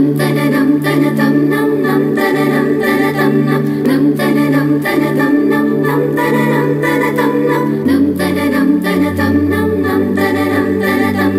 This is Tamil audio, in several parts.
நம் தனனம் தனதம் நம் நம் தனனம் தனதம் நம் நம் தனனம் தனதம் நம் நம் தனனம் தனதம் நம் நம் தனனம் தனதம் நம் நம் தனனம் தனதம்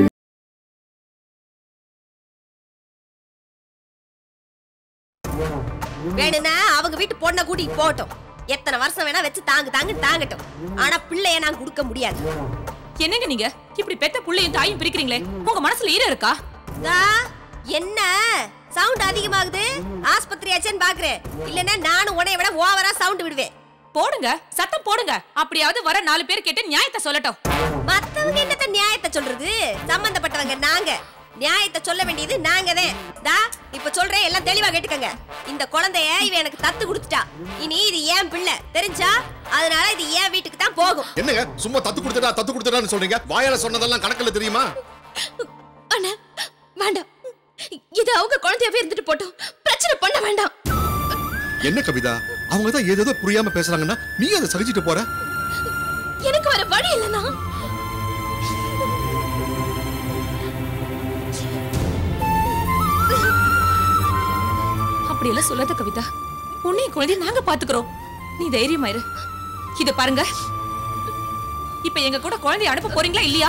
வேணும்னா அவங்க வீட்டு பொண்ணை கூட்டிட்டு போகட்டும் எத்தனை வருஷம் வேணா வச்சு தாங்கு தாங்கு தாங்கட்டும் ஆனா பிள்ளைய நான் கொடுக்க முடியாது என்னங்க நீங்க இப்படி பெத்த புள்ளையும் தாயும் பிரிக்கிறீங்களே உங்க மனசுல ஈரம் இருக்கா தா, என்ன சவுண்ட் அதிகமாகுது ஆஸ்பத்திரியாச்சேன்னு பாக்குறேன் இல்லன்னா நானும் உன்னை விட ஓவரா சவுண்ட் விடுவேன் போடுங்க சத்தம் போடுங்க அப்படியாவது வர நாலு பேர் கேட்டு நியாயத்தை சொல்லட்டும் மத்தவங்க என்னத்த நியாயத்தை சொல்றது சம்பந்தப்பட்டவங்க நாங்க நியாயத்தை சொல்ல வேண்டியது நாங்க தான் தா இப்ப சொல்றேன் எல்லாம் தெளிவா கேட்டுக்கங்க இந்த குழந்தைய இவன் எனக்கு தத்து கொடுத்துட்டா இனி இது ஏன் பிள்ளை தெரிஞ்சா அதனால இது ஏன் வீட்டுக்கு தான் போகும் என்னங்க சும்மா தத்து கொடுத்துட்டா தத்து கொடுத்துட்டான்னு சொல்றீங்க வாயால சொன்னதெல்லாம் கணக்குல தெரியுமா அண்ணா வேண்டாம் இது அவங்க குழந்தையாவே இருந்துட்டு போட்டோம் பிரச்சனை பண்ண வேண்டாம் என்ன கவிதா அவங்க தான் ஏதேதோ புரியாம பேசுறாங்கன்னா நீ அதை சகிச்சிட்டு போற எனக்கு வர வழி இல்லைண்ணா அப்படி எல்லாம் சொல்லாத கவிதா உன்னையும் குழந்தை நாங்க பாத்துக்கிறோம் நீ தைரியமா இரு இத பாருங்க இப்ப எங்க கூட குழந்தைய அனுப்ப போறீங்களா இல்லையா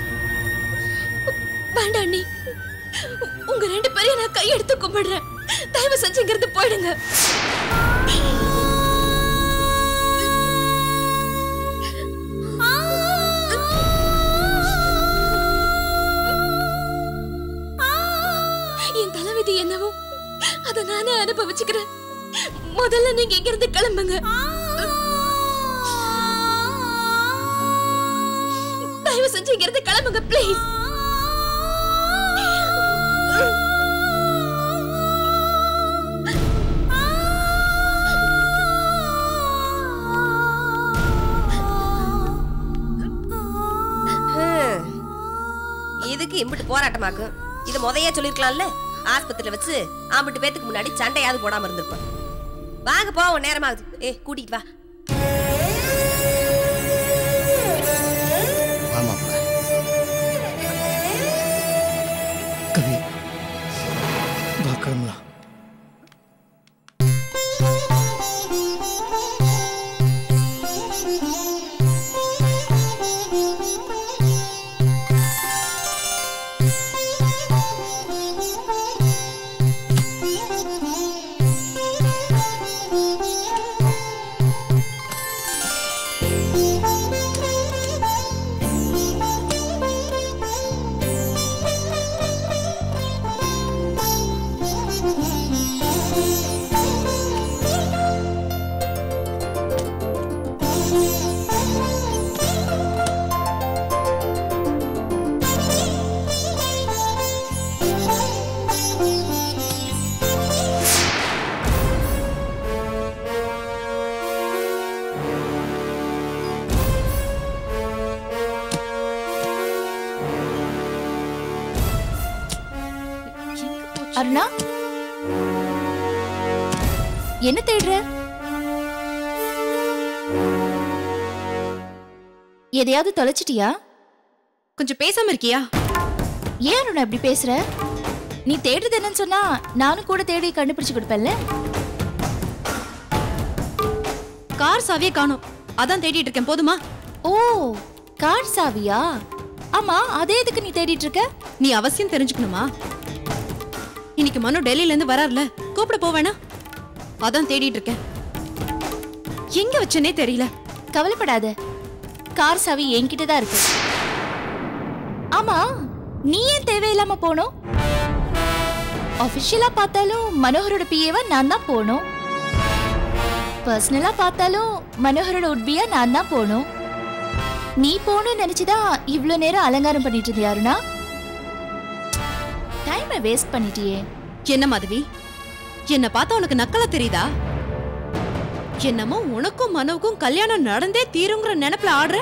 வேண்டாம் அண்ணி உங்க ரெண்டு பேரையும் நான் கையெடுத்து கும்பிடுறேன் தயவு செஞ்சு இங்கிருந்து போயிடுங்க என் தலைவிதி என்னவோ அதை நானே அனுபவிச்சுக்கிறேன் முதல்ல நீங்க இங்கிருந்து கிளம்புங்க தயவு செஞ்சு இங்கிருந்து கிளம்புங்க ப்ளீஸ் ஹம். இதுக்கு இம்பிட்டு போராட்டமாக்கும் இது முதையே சொல்லிருக்கலாம்ல ஆஸ்பத்திரியில வச்சு ஆம்பிட்டு பேத்துக்கு முன்னாடி சண்டையாவது போடாம இருந்திருப்பேன் வாங்க போவோம் நேரமாகுது ஏ கூட்டிட்டு வா ஆமாப்பா கவி வா கிளம்பலாம் அருணா என்ன தேடுற எதையாவது தொலைச்சிட்டியா கொஞ்சம் பேசாம இருக்கியா ஏன் அருணா இப்படி பேசுற நீ தேடுறது என்னன்னு சொன்னா நானும் கூட தேடி கண்டுபிடிச்சு கொடுப்பேன்ல கார் சாவியே காணோம் அதான் தேடிட்டு இருக்கேன் போதுமா ஓ கார் சாவியா ஆமா அதே எதுக்கு நீ தேடிட்டு இருக்க நீ அவசியம் தெரிஞ்சுக்கணுமா இன்னைக்கு மனு டெல்லில இருந்து வரார்ல கூப்பிட போவேனா அதான் தேடிட்டு இருக்கேன் எங்க வச்சனே தெரியல கவலைப்படாத கார் சாவி என்கிட்ட தான் இருக்கு ஆமா நீ ஏன் தேவையில்லாம போனோம் அபிஷியலா பார்த்தாலும் மனோகரோட பிஏவா நான் தான் போகணும் பர்சனலா பார்த்தாலும் மனோகரோட உட்பியா நான் தான் போகணும் நீ போகணும்னு நினைச்சுதான் இவ்ளோ நேரம் அலங்காரம் பண்ணிட்டு இருந்தியாருனா டைமை வேஸ்ட் பண்ணிட்டியே என்ன மாதவி என்ன பார்த்தா உனக்கு நக்கலா தெரியுதா என்னமோ உனக்கும் மனோவுக்கும் கல்யாணம் நடந்தே தீருங்கிற நினைப்புல ஆடுற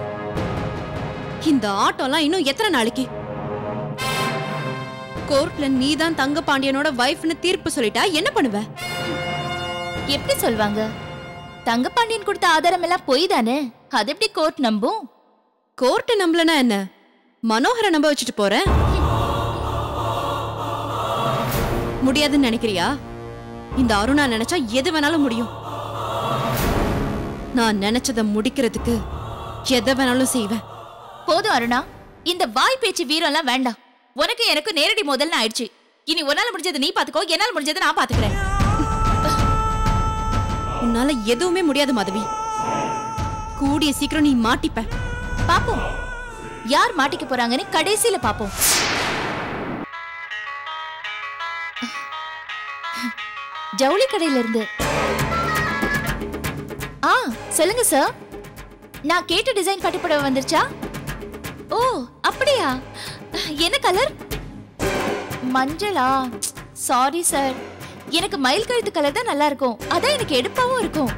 இந்த ஆட்டோலாம் இன்னும் எத்தனை நாளைக்கு கோர்ட்ல நீதான் தங்க பாண்டியனோட வைஃப்னு தீர்ப்பு சொல்லிட்டா என்ன பண்ணுவ எப்படி சொல்வாங்க தங்கப்பாண்டியன் கொடுத்த ஆதாரம் எல்லாம் பொய் தானே அது எப்படி கோர்ட் நம்பும் கோர்ட்டை நம்பலனா என்ன மனோகரை நம்ப வச்சுட்டு போறேன் முடியாதுன்னு நினைக்கிறியா இந்த அருணா நினைச்சா எது வேணாலும் முடியும் நான் நினைச்சதை முடிக்கிறதுக்கு எதை வேணாலும் செய்வேன் போதும் அருணா இந்த வாய் பேச்சு வீரம்லாம் வேண்டாம் உனக்கு எனக்கு நேரடி முதல்னு ஆயிடுச்சு இனி உன்னால முடிஞ்சது நீ பாத்துக்கோ என்னால முடிஞ்சதை நான் பாத்துக்கிறேன் உன்னால எதுவுமே முடியாது மாதவி கூடிய சீக்கிரம் நீ மாட்டிப்ப பாப்போம் யார் மாட்டிக்க போறாங்கன்னு கடைசியில பாப்போம் ஜவுளி கடையில இருந்து ஆ சொல்லுங்க சார் நான் கேட்ட டிசைன் பட்டுப்புடவை வந்துருச்சா ஓ அப்படியா என்ன கலர் மஞ்சளா சாரி சார் எனக்கு மயில் கழுத்து கலர் தான் நல்லா இருக்கும் அதான் எனக்கு எடுப்பாவும் இருக்கும்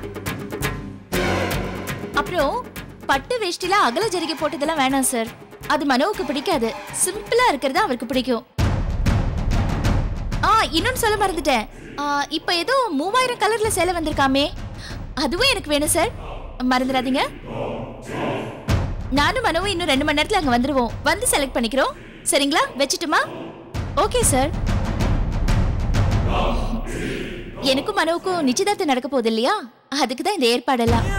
அப்புறம் பட்டு வேஷ்டில அகல ஜரிகை போட்டதெல்லாம் வேணாம் சார் அது மனோவுக்கு பிடிக்காது சிம்பிளா இருக்கிறது அவருக்கு பிடிக்கும் ஆ இன்னொன்னு சொல்ல மறந்துட்டேன் ஆ, இப்ப ஏதோ மூவாயிரம் கலர்ல சேலை வந்திருக்காமே அதுவும் எனக்கு வேணும் சார் மறந்துடாதீங்க நானும் மனோவும் இன்னும் ரெண்டு மணி நேரத்துல அங்க வந்துருவோம் வந்து செலக்ட் பண்ணிக்கிறோம் சரிங்களா வச்சுட்டுமா ஓகே சார் எனக்கும் மனோவுக்கும் நிச்சயதார்த்தம் நடக்க போகுது இல்லையா அதுக்கு தான் இந்த ஏற்பாடெல்லாம்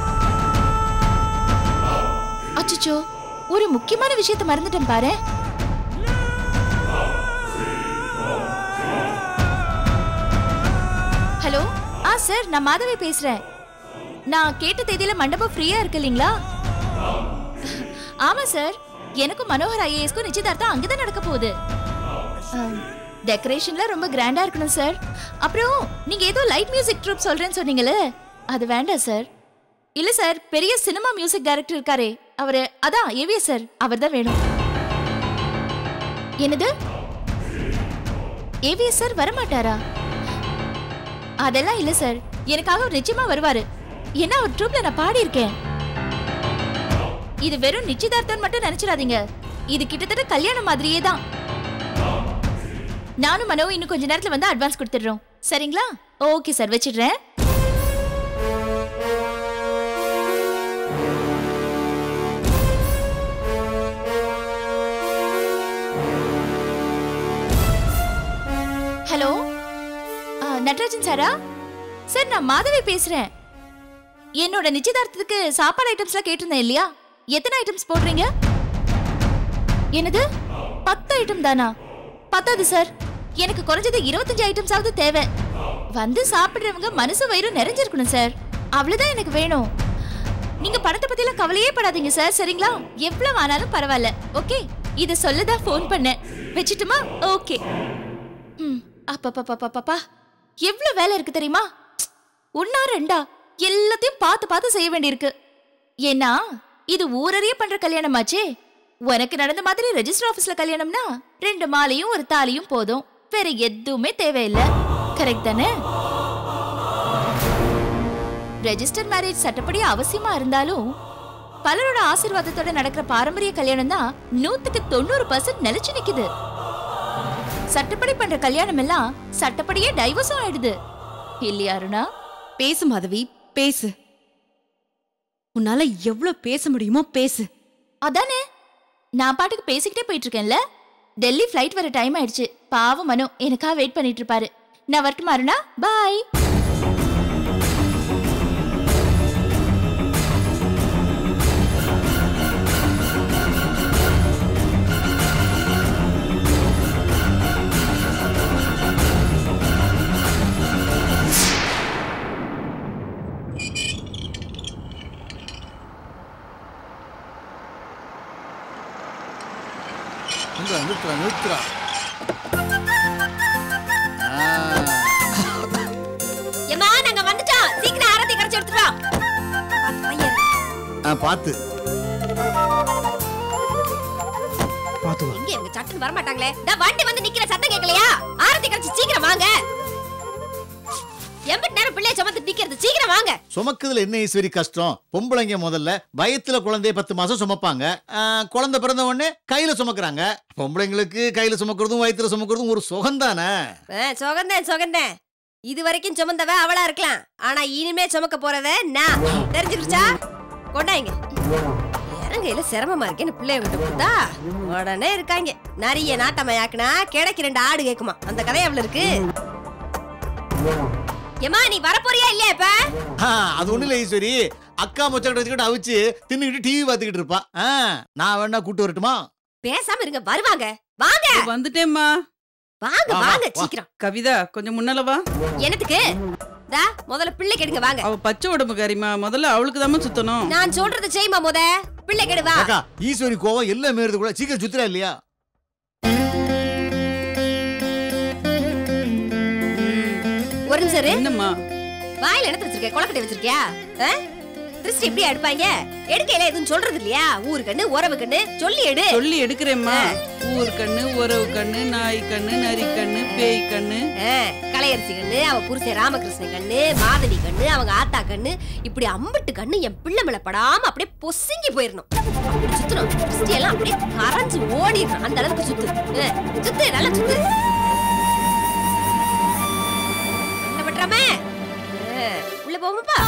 அச்சச்சோ ஒரு முக்கியமான விஷயத்தை மறந்துட்டேன் பாரு ஹலோ ஆ சார் நான் மாதவி பேசுறேன் நான் கேட்ட தேதியில மண்டபம் ஃப்ரீயா இருக்கு இல்லைங்களா ஆமா சார் எனக்கும் மனோகர் ஐஏஎஸ்க்கும் நிச்சயதார்த்தம் அங்கதான் நடக்க போகுது டெக்கரேஷன்ல ரொம்ப கிராண்டா இருக்கணும் சார் அப்புறம் நீங்க ஏதோ லைட் மியூசிக் ட்ரூப் சொல்றேன்னு சொன்னீங்களே அது வேண்டாம் சார் இல்ல சார் பெரிய சினிமா மியூசிக் டைரக்டர் இருக்காரே அவரு அதான் ஏவிஎஸ் சார் அவர் தான் வேணும் என்னது ஏவிஎஸ் சார் வரமாட்டாரா அதெல்லாம் இல்ல சார் எனக்காக அவர் நிச்சயமா வருவாரு ஏன்னா அவர் ட்ரூப்ல நான் பாடி இருக்கேன் இது வெறும் நிச்சயதார்த்தம் மட்டும் நினைச்சிடாதீங்க இது கிட்டத்தட்ட கல்யாணம் மாதிரியே தான் நானும் மனோவும் இன்னும் கொஞ்ச நேரத்துல வந்து அட்வான்ஸ் கொடுத்துடுறோம் சரிங்களா ஓகே சார் வச்சிடுறேன் ஹலோ ஆ, நட்ராஜன் சாரா சார் நான் மாதவி பேசுறேன் என்னோட நிச்சயதார்த்தத்துக்கு சாப்பாடு ஐட்டம்ஸ்லாம் கேட்டிருந்தேன் இல்லையா எத்தனை ஐட்டம்ஸ் போடுறீங்க என்னது பத்து ஐட்டம் தானா பத்தாது சார் எனக்கு குறைஞ்சது இருபத்தஞ்சு ஐட்டம்ஸாவது தேவை வந்து சாப்பிடுறவங்க மனசு வயிறும் நிறைஞ்சிருக்கணும் சார் அவ்வளவுதான் எனக்கு வேணும் நீங்க பணத்தை பத்திலாம் கவலையே படாதீங்க சார் சரிங்களா எவ்வளவு ஆனாலும் பரவாயில்ல ஓகே இத சொல்லதான் ஃபோன் பண்ணேன் வச்சுட்டுமா ஓகே ம் அப்பப்பப்பப்பப்பா எவ்வளவு வேலை இருக்கு தெரியுமா ஒன்னா ரெண்டா எல்லாத்தையும் பார்த்து பார்த்து செய்ய வேண்டியிருக்கு ஏன்னா இது ஊரறிய பண்ற கல்யாணமாச்சே உனக்கு நடந்த மாதிரி ரெஜிஸ்டர் ஆபீஸ்ல கல்யாணம்னா ரெண்டு மாலையும் ஒரு தாலியும் போதும் வேற எதுவுமே தேவையில்லை கரெக்ட் தானே ரெஜிஸ்டர் மேரேஜ் சட்டப்படி அவசியமா இருந்தாலும் பலரோட ஆசீர்வாதத்தோட நடக்கிற பாரம்பரிய கல்யாணம் தான் நூத்துக்கு தொண்ணூறு பர்சன்ட் நிலைச்சு நிக்குது சட்டப்படி பண்ற கல்யாணம் எல்லாம் சட்டப்படியே டைவர்ஸும் ஆயிடுது இல்லையா அருணா பேசு மாதவி பேசு உன்னால எவ்வளவு பேச முடியுமோ பேசு அதானே நான் பாட்டுக்கு பேசிக்கிட்டே போயிட்டு இருக்கேன்ல டெல்லி ஃப்ளைட் வர டைம் ஆயிடுச்சு பாவம் மனோ எனக்காக வெயிட் பண்ணிட்டு இருப்பாரு நான் வரட்டுமா அருணா பாய் நிறுத்துறா நிறுத்துறா நிறுத்துறா ஆ, ஏமா நாங்க வந்துட்டோம் சீக்கிரம் ஆரத்தி கரைச்சு எடுத்துட்டு வா பார்த்து பையன் ஆ, பார்த்து பார்த்து வா எங்க இவங்க சட்டுன்னு வர மாட்டாங்களே நான் வண்டி வந்து நிக்கிற சத்தம் கேட்கலையா ஆரத்தி கரைச்சு சீக்கிரம் வாங்க எம்பிட்டு நேரம் பிள்ளைய சுமந்து நிக்கிறது சீக்கிரம் வாங்க சுமக்குதுல என்ன ஈஸ்வரி கஷ்டம் பொம்பளைங்க முதல்ல வயத்துல குழந்தைய பத்து மாசம் சுமப்பாங்க ஆ, குழந்தை பிறந்த உடனே கையில சுமக்குறாங்க பொம்பளைங்களுக்கு கையில சுமக்கிறதும் வயித்துல சுமக்கிறதும் ஒரு சுகம் தானே சுகந்தேன் சுகந்தேன் இது வரைக்கும் சுமந்தவ அவளா இருக்கலாம் ஆனா இனிமே சுமக்க போறத நான் தெரிஞ்சுக்கிடுச்சா கொண்டாங்க இறங்கையில சிரமமா இருக்கேன்னு பிள்ளைய விட்டு கொடுத்தா உடனே இருக்காங்க நிறைய நாட்டமையாக்குனா கிடைக்கு ரெண்டு ஆடு கேக்குமா அந்த கதை எவ்வளவு இருக்கு ஏமா நீ வரப்போறியா இல்லையா இப்ப ஆ, அது ஒண்ணு இல்ல ஈஸ்வரி அக்கா மொச்சக்கட்டை வச்சுக்கிட்டு அவிச்சு தின்னுக்கிட்டு டிவி பார்த்துக்கிட்டு இருப்பா ஆ, நான் வேணா கூட்டு வரட்டுமா பேசாம இருங்க வருவாங்க வாங்க வந்துட்டேம்மா வாங்க வா, வாங்க வா. சீக்கிரம் கவிதா கொஞ்சம் முன்னால வா என்னத்துக்கு தா முதல்ல பிள்ளை கெடுங்க வாங்க அவ பச்சை உடம்புக்காரிமா முதல்ல அவளுக்கு தாம்மா சுத்தணும் நான் சொல்றத செய்யுமா முத பிள்ளை கெடு வா அக்கா ஈஸ்வரி கோவம் எல்லாம் மேறது கூட சீக்கிரம் சுத்துறா இல்லையா ஒரு நிமிஷம் இரு. என்னம்மா வாயில என்ன வச்சிருக்க கொலக்கட்டை வச்சிருக்கியா ஆ? திருஷ்டி எப்படி எடுப்பாங்க எடுக்கையில எதுவும் சொல்றது இல்லையா ஊரு கண்ணு உறவு கண்ணு சொல்லி எடு சொல்லி எடுக்கிறேம்மா ஊர் கண்ணு உறவு கண்ணு நாய் கண்ணு நரி கண்ணு பேய் கண்ணு ஆ, கலையரசி கண்ணு அவ புருஷன் ராமகிருஷ்ணன் கண்ணு மாதவி கண்ணு அவங்க ஆத்தா கண்ணு இப்படி அம்பிட்டு கண்ணு என் பிள்ளை மேல படாம அப்படியே பொசுங்கி போயிடணும் அப்படி சுத்தணும் திருஷ்டி எல்லாம் அப்படியே கரைஞ்சு ஓடிடணும் அந்த அளவுக்கு சுத்து ஆ, சுத்து நல்லா சுத்து என்ன பண்றாம ஆ, உள்ள போவோமாப்பா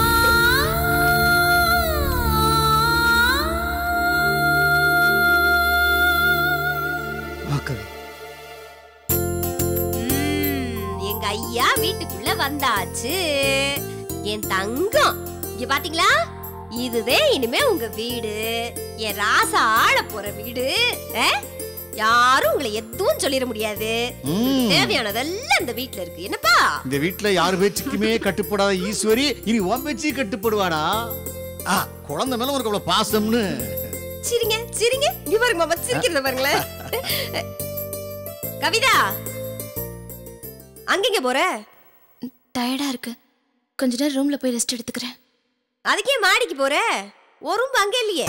ம், எங்க ஐயா வீட்டுக்குள்ள வந்தாச்சு என் தங்கம் இங்க பாத்தீங்களா இதுதான் இனிமே உங்க வீடு என் ராசா ஆள போற வீடு ஆ? யாரும் உங்களை எதுவும் சொல்லிட முடியாது ம். தேவையானதெல்லாம் இந்த வீட்ல இருக்கு என்னப்பா இந்த வீட்டுல யார் பேச்சுக்குமே கட்டுப்படாத ஈஸ்வரி இனி உன் பேச்சு கட்டுப்படுவாடா ஆ குழந்தை மேல உனக்கு அவ்வளவு பாசம்னு சிரிங்க சிரிங்க இங்க பாருங்க மாமா சிரிக்கிறத பாருங்களேன் கவிதா அங்கங்க போற டயர்டா இருக்கு கொஞ்ச நேரம் ரூம்ல போய் ரெஸ்ட் எடுத்துக்கிறேன் அதுக்கே மாடிக்கு போற ஒரு ரூம் அங்க இல்லையே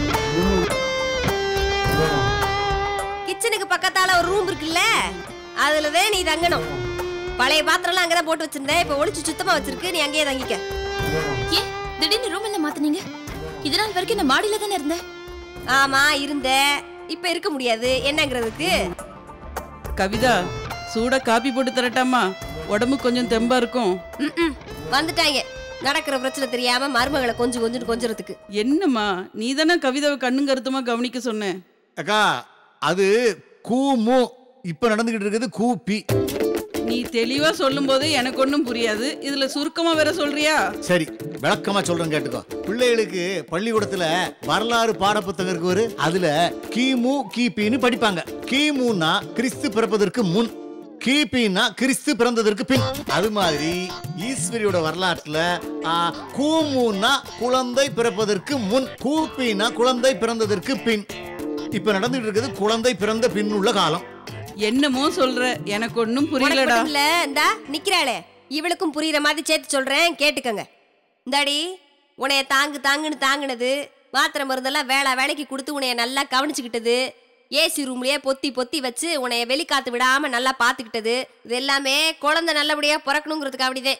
கிச்சனுக்கு பக்கத்தால ஒரு ரூம் இருக்குல்ல அதுலதான் நீ தங்கணும் பழைய பாத்திரம்லாம் அங்கதான் போட்டு வச்சிருந்தேன் இப்ப ஒளிச்சு சுத்தமா வச்சிருக்கு நீ அங்கேயே தங்கிக்க ஏன் திடீர்னு ரூம் என்ன மாத்துனீங்க இது நாள் வரைக்கும் நான் மாடியில தானே இருந்தேன் ஆமா இருந்த இப்ப இருக்க முடியாது என்னங்கிறதுக்கு கவிதா சூடா காப்பி போட்டு தரட்டாமா உடம்பு கொஞ்சம் தெம்பா இருக்கும் ம்ம். வந்துட்டாங்க நடக்கிற பிரச்சனை தெரியாம மருமகளை கொஞ்சம் கொஞ்சம் கொஞ்சறதுக்கு என்னம்மா நீ தானே கவிதாவை கண்ணும் கருத்துமா கவனிக்க சொன்னேன் அக்கா அது கூ மூ இப்ப நடந்துகிட்டு இருக்குது கூப்பி நீ தெளிவா சொல்லும் போது எனக்கு ஒன்றும் புரியாது இதுல சுருக்கமா வேற சொல்றியா சரி விளக்கமா சொல்றேன் கேட்டுக்கோ பிள்ளைகளுக்கு பள்ளிக்கூடத்துல வரலாறு பாடப்புத்தகம் இருக்கு ஒரு அதுல கிமு கிபின்னு படிப்பாங்க கிமுன்னா கிறிஸ்து பிறப்பதற்கு முன் கிபின்னா கிறிஸ்து பிறந்ததற்கு பின் அது மாதிரி ஈஸ்வரியோட வரலாற்றுல ஆ, கூமுன்னா குழந்தை பிறப்பதற்கு முன் கூப்பின்னா குழந்தை பிறந்ததற்கு பின் இப்ப நடந்துட்டு இருக்குது குழந்தை பிறந்த பின் உள்ள காலம் என்னமோ சொல்ற எனக்கு ஒன்றும் உனக்கு புரியலடா மட்டும் இல்ல இந்தா நிக்கிறாளே இவளுக்கும் புரியுற மாதிரி சேர்த்து சொல்றேன் கேட்டுக்கங்க இந்தாடி உன்னைய தாங்கு தாங்குன்னு தாங்குனது மாத்திரை மருந்தெல்லாம் வேலை வேலைக்கு கொடுத்து உன்னைய நல்லா கவனிச்சுக்கிட்டது ஏசி ரூம்லயே பொத்தி பொத்தி வச்சு உன்னைய வெளிக்காத்து விடாம நல்லா பாத்துக்கிட்டது இது எல்லாமே குழந்தை நல்லபடியா பிறக்கணுங்கிறதுக்கு அப்படிதான்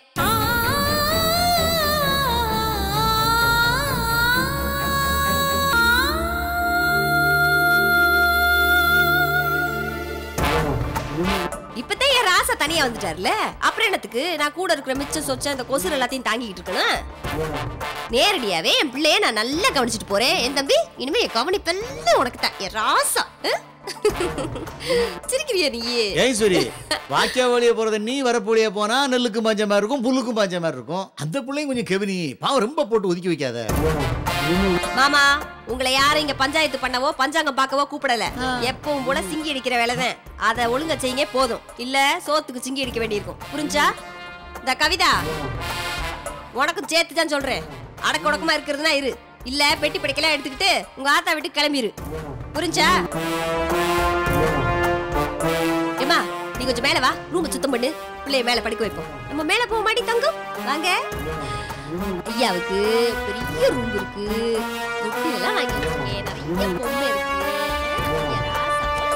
இப்பதான் என் ராசா தனியா வந்துட்டார்ல அப்புறம் என்னத்துக்கு நான் கூட இருக்கிற மிச்சம் சொச்ச இந்த கொசுறு எல்லாத்தையும் தாங்கிக்கிட்டு இருக்கணும் நேரடியாவே என் பிள்ளைய நான் நல்லா கவனிச்சிட்டு போறேன் என் தம்பி இனிமே என் கவனிப்பெல்லாம் உனக்கு தான் என் ராசா அஹ்? சிரிக்கிறியா நீ ஏன் சரி வாக்கியா வழிய போறத நீ வரப்பு வழியா போனா நெல்லுக்கும் பாஞ்ச மாதிரி இருக்கும் புல்லுக்கும் பாஞ்ச மாதிரி இருக்கும் அந்த பிள்ளையும் கொஞ்சம் கெவினி பாவம் ரொம்ப போட்டு ஒதுக்கி வைக்காத மாமா உங்களை யாரும் இங்க பஞ்சாயத்து பண்ணவோ பஞ்சாங்கம் பார்க்கவோ கூப்பிடல எப்பவும் போல சிங்கி அடிக்கிற வேலைதான் அதை ஒழுங்கா செய்யுங்க போதும் இல்ல சோத்துக்கு சிங்கி அடிக்க வேண்டியிருக்கும் புரிஞ்சா இந்த கவிதா உனக்கும் சேர்த்து தான் சொல்றேன் அடக்க உடக்கமா இருக்கிறதுனா இரு இல்ல பெட்டி படிக்கலாம் எடுத்துக்கிட்டு உங்க ஆத்தா வீட்டுக்கு கிளம்பிரு புரிஞ்சா ஏமா நீ கொஞ்சம் மேல வா ரூம் சுத்தம் பண்ணு பிள்ளைய மேல படிக்க வைப்போம் நம்ம மேல போக மாட்டி தங்கம் வாங்க ஐயாவுக்கு பெரிய ரூம் இருக்கு தொட்டி எல்லாம் வாங்கி வச்சிருக்கேன் நிறைய பொம்மை இருக்கு ஐயா, ராசா.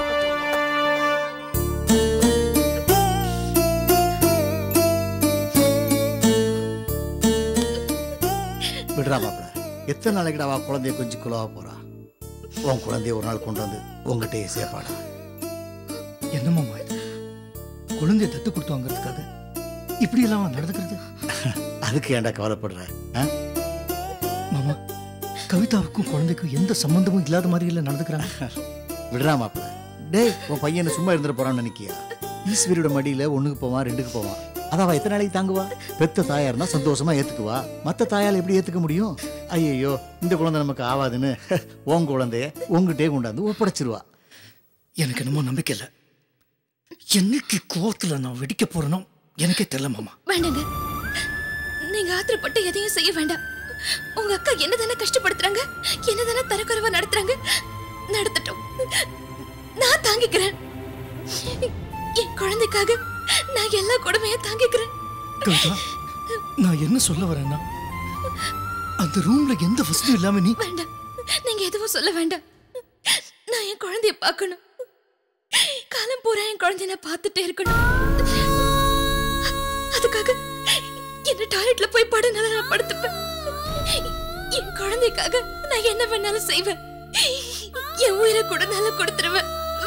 விடுறா மாப்பிள எத்தனை நாளைக்குடா அவ குழந்தைய கொஞ்சம் குலவா போறா உன் குழந்தைய ஒரு நாள் கொண்டு வந்து உங்ககிட்டயே சேர்ப்பாடா என்னமாமா இது குழந்தைய தத்து கொடுத்து வாங்கறதுக்காக இப்படி எல்லாம் அவன் நடந்துக்கிறது அதுக்கு ஏன்டா கவலைப்படுற ஆ? மாமா கவிதாவுக்கும் குழந்தைக்கும் எந்த சம்பந்தமும் இல்லாத மாதிரி இல்ல நடந்துக்கிறாங்க விடுறா மாப்பிள டேய் உன் பையனை சும்மா இருந்துட போறான்னு நினைக்கியா ஈஸ்வரியோட மடியில ஒண்ணுக்கு போவான் ரெண்டுக்கு போவான் அதாவா எத்தனை நாளைக்கு தாங்குவா பெத்த தாயா இருந்தா சந்தோஷமா ஏத்துக்குவா மத்த தாயால எப்படி ஏத்துக்க முடியும் ஐயையோ இந்த குழந்தை நமக்கு ஆவாதுன்னு உன் குழந்தைய உங்ககிட்டே கொண்டாந்து ஒப்படைச்சிருவா எனக்கு என்னமோ நம்பிக்கை இல்ல என்னைக்கு கோவத்துல நான் வெடிக்க போறேனோ எனக்கே தெரியல மாமா வேண்டாங்க நீங்க ஆத்திரப்பட்டு எதையும் செய்ய வேண்டாம் உங்க அக்கா என்னதானே கஷ்டப்படுத்துறாங்க என்னதானே தரக்குறைவா நடத்துறாங்க நடத்தட்டும் நான் தாங்கிக்கிறேன் என் குழந்தைக்காக நான் எல்லா கொடுமையும் தாங்கிக்கிறேன் கவிதா நான் என்ன சொல்ல வரேன்னா அந்த ரூம்ல எந்த வசதியும் இல்லாம நீ வேண்டாம் நீங்க எதுவும் சொல்ல வேண்டாம் நான் என் குழந்தைய பார்க்கணும் காலம் பூரா என் குழந்தைய நான் பார்த்துட்டே இருக்கணும் அதுக்காக என்ன டாய்லெட்ல போய் படுனால நான் படுத்துப்பேன் என் குழந்தைக்காக நான் என்ன வேணாலும் செய்வேன் என் உயிரை கூட நல்லா கொடுத்துருவேன்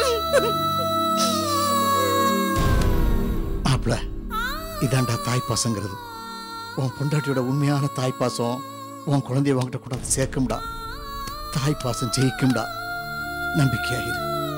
மாப்பிள இதாண்டா தாய் பாசங்கிறது உன் பொண்டாட்டியோட உண்மையான தாய் பாசம் உன் குழந்தைய உன்கிட்ட கூட சேர்க்கும்டா தாய் பாசம் ஜெயிக்கும்டா நம்பிக்கையாயிரு